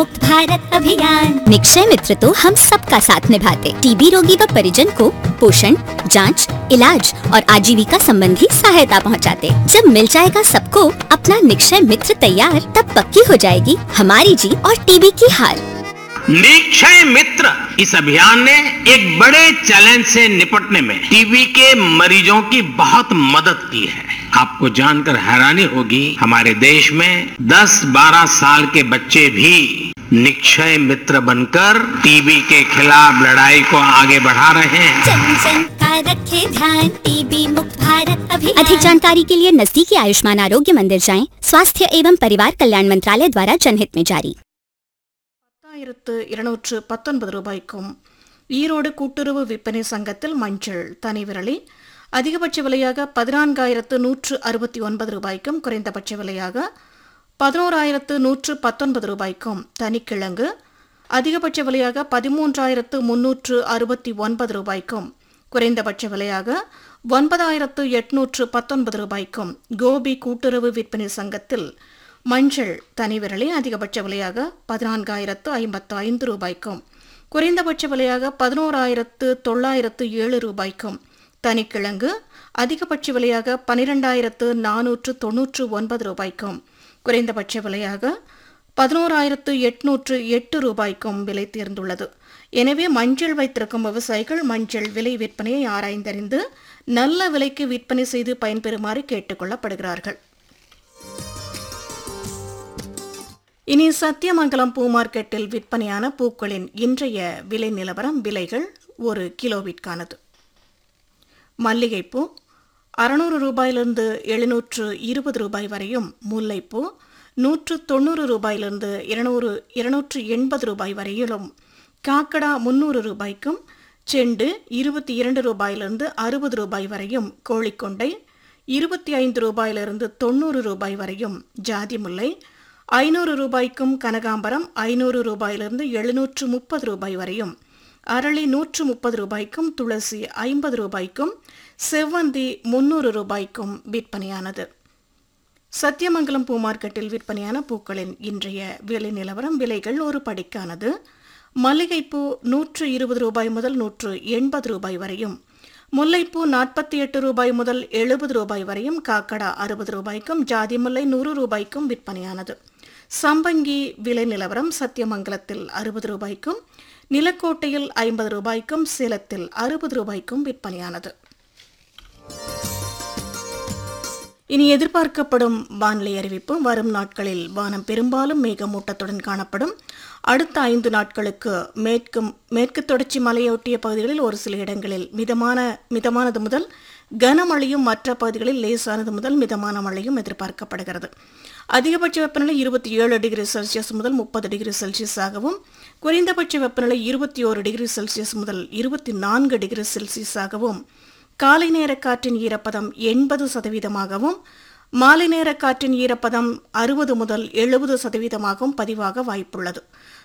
मुक्त भारत अभियान निक्षय मित्र तो हम सबका साथ निभाते टीबी रोगी व परिजन को पोषण जांच, इलाज और आजीविका संबंधी सहायता पहुंचाते। जब मिल जाएगा सबको अपना निक्षय मित्र तैयार तब पक्की हो जाएगी हमारी जीत और टीबी की हार निक्षय मित्र इस अभियान ने एक बड़े चैलेंज से निपटने में टीबी के मरीजों की बहुत मदद की है आपको जानकर हैरानी होगी हमारे देश में 10-12 साल के बच्चे भी निक्षय मित्र बनकर टीबी के खिलाफ लड़ाई को आगे बढ़ा रहे हैं जन जन का रखे ध्यान टीबी मुक्त भारत अभियान अधिक जानकारी के लिए नजदीकी आयुष्मान आरोग्य मंदिर जाएं स्वास्थ्य एवं परिवार कल्याण मंत्रालय द्वारा जनहित में जारी பத்தாயிரத்து இருநூற்று பத்தொன்பது ரூபாய்க்கும் ஈரோடு கூட்டுறவு விற்பனை சங்கத்தில் மஞ்சள் தனி விரலி அதிகபட்ச விலையாக பதினான்காயிரத்து நூற்று அறுபத்தி ஒன்பது ரூபாய்க்கும் குறைந்தபட்ச விலையாக பதினோராயிரத்து நூற்று பத்தொன்பது ரூபாய்க்கும் தனிக்கிழங்கு அதிகபட்ச விலையாக பதிமூன்றாயிரத்து முன்னூற்று அறுபத்தி ஒன்பது ரூபாய்க்கும் குறைந்தபட்ச விலையாக ஒன்பதாயிரத்து எட்நூற்று பத்தொன்பது ரூபாய்க்கும் கோபி கூட்டுறவு விற்பனை சங்கத்தில் மஞ்சள் தனி விரலி அதிகபட்ச விலையாக பதினான்காயிரத்து ஐம்பத்து ஐந்து ரூபாய்க்கும் குறைந்தபட்ச விலையாக பதினோராயிரத்து தொள்ளாயிரத்து ஏழு ரூபாய்க்கும் தனிக்கிழங்கு அதிகபட்ச விலையாக பனிரெண்டாயிரத்து நானூற்று தொன்னூற்று ஒன்பது ரூபாய்க்கும் குறைந்தபட்ச விலையாக பதினோராயிரத்து எட்நூற்று எட்டு ரூபாய்க்கும் விலை தேர்ந்துள்ளது எனவே மஞ்சள் வைத்திருக்கும் விவசாயிகள் மஞ்சள் விலை விற்பனையை ஆராய்ந்தறிந்து நல்ல விலைக்கு விற்பனை செய்து பயன்பெறுமாறு கேட்டுக்கொள்ளப்படுகிறார்கள் இனி சத்தியமங்கலம் பூ மார்க்கெட்டில் விற்பனையான பூக்களின் இன்றைய விலை நிலவரம் விலைகள் ஒரு கிலோவிற்கானது மல்லிகைப்பூ அறுநூறு ரூபாயிலிருந்து எழுநூற்று இருபது ரூபாய் வரையும் முல்லைப்பூ நூற்று தொண்ணூறு ரூபாயிலிருந்து இருநூறு இருநூற்று எண்பது ரூபாய் வரையிலும் காக்கடா முந்நூறு ரூபாய்க்கும் செண்டு இருபத்தி இரண்டு ரூபாயிலிருந்து அறுபது ரூபாய் வரையும் கோழிக்கொண்டை இருபத்தி ஐந்து ரூபாயிலிருந்து தொண்ணூறு ரூபாய் வரையும் ஜாதி முல்லை ஐநூறு ரூபாய்க்கும் கனகாம்பரம் ஐநூறு ரூபாயிலிருந்து எழுநூற்று முப்பது ரூபாய் வரையும் அரளி நூற்று முப்பது ரூபாய்க்கும் துளசி ஐம்பது ரூபாய்க்கும் செவ்வந்தி முன்னூறு ரூபாய்க்கும் விற்பனையானது சத்தியமங்கலம் பூ மார்க்கெட்டில் விற்பனையான பூக்களின் இன்றைய விலை நிலவரம் விலைகள் ஒரு படிக்கானது மல்லிகைப்பூ நூற்று இருபது ரூபாய் முதல் நூற்று எண்பது ரூபாய் வரையும் முல்லைப்பூ நாற்பத்தி எட்டு ரூபாய் முதல் எழுபது ரூபாய் வரையும் காக்கடா அறுபது ரூபாய்க்கும் ஜாதி முல்லை நூறு ரூபாய்க்கும் விற்பனையானது சம்பங்கி விலை நிலவரம் சத்தியமங்கலத்தில் அறுபது ரூபாய்க்கும் நிலக்கோட்டையில் ஐம்பது ரூபாய்க்கும் சேலத்தில் அறுபது ரூபாய்க்கும் விற்பனையானது இனி எதிர்பார்க்கப்படும் வானிலை அறிவிப்பு வரும் நாட்களில் வானம் பெரும்பாலும் மேகமூட்டத்துடன் காணப்படும் அடுத்த ஐந்து நாட்களுக்கு மேற்கு மேற்கு தொடர்ச்சி மலையொட்டிய பகுதிகளில் ஒரு சில இடங்களில் மிதமான மிதமானது முதல் கனமழையும் மற்ற பகுதிகளில் லேசானது முதல் மிதமான மழையும் எதிர்பார்க்கப்படுகிறது அதிகபட்ச வெப்பநிலை இருபத்தி ஏழு டிகிரி செல்சியஸ் முதல் முப்பது டிகிரி செல்சியஸாகவும் குறைந்தபட்ச வெப்பநிலை இருபத்தி ஓரு டிகிரி செல்சியஸ் முதல் இருபத்தி நான்கு டிகிரி செல்சியஸாகவும் காலை நேர காற்றின் ஈரப்பதம் எண்பது சதவீதமாகவும் மாலை நேர காற்றின் ஈரப்பதம் அறுபது முதல் எழுபது சதவீதமாகவும் பதிவாக வாய்ப்புள்ளது